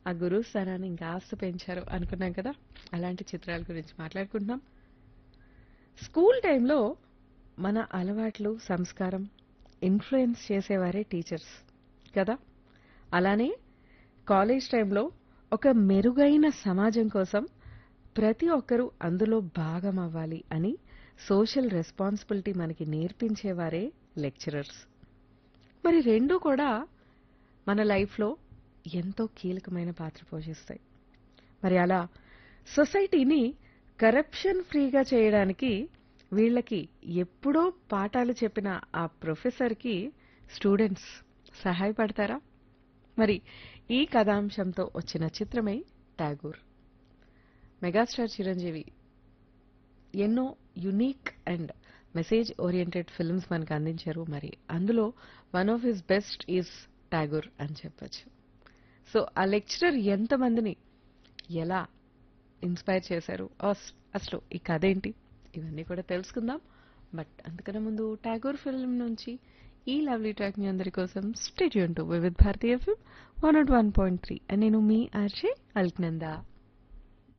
ఆ గురువు స్థానాన్ని ఇంకాస్త పెంచారు అనుకున్నాం కదా అలాంటి చిత్రాల గురించి మాట్లాడుకుంటున్నాం స్కూల్ టైంలో మన అలవాట్లు సంస్కారం ఇన్ఫ్లుయెన్స్ చేసేవారే టీచర్స్ కదా అలానే కాలేజ్ టైంలో ఒక మెరుగైన సమాజం కోసం ప్రతి ఒక్కరూ అందులో భాగం అవ్వాలి అని సోషల్ రెస్పాన్సిబిలిటీ మనకి నేర్పించేవారే లెక్చరర్స్ మరి రెండూ కూడా మన లైఫ్లో ఎంతో కీలకమైన పాత్ర పోషిస్తాయి మరి అలా సొసైటీని కరప్షన్ ఫ్రీగా చేయడానికి వీళ్ళకి ఎప్పుడో పాఠాలు చెప్పిన ఆ ప్రొఫెసర్కి స్టూడెంట్స్ సహాయపడతారా మరి ఈ కథాంశంతో వచ్చిన చిత్రమే టాగూర్ మెగాస్టార్ చిరంజీవి ఎన్నో unique and message oriented films మనకు అందించారు మరి అందులో one of his best is Tagore అని చెప్పొచ్చు సో ఆ లెక్చరర్ ఎంతమందిని ఎలా ఇన్స్పైర్ చేశారు అస్- అసలు ఈ కథ ఏంటి ఇవన్నీ కూడా తెలుసుకుందాం బట్ అంతకన్నా ముందు టాగోర్ ఫిల్మ్ నుంచి ఈ లవ్లీ ట్రాక్ మీ అందరి కోసం stay tuned to Vividh Bharati film one not one point three నేను మీ ఆర్జే అల్క్నందా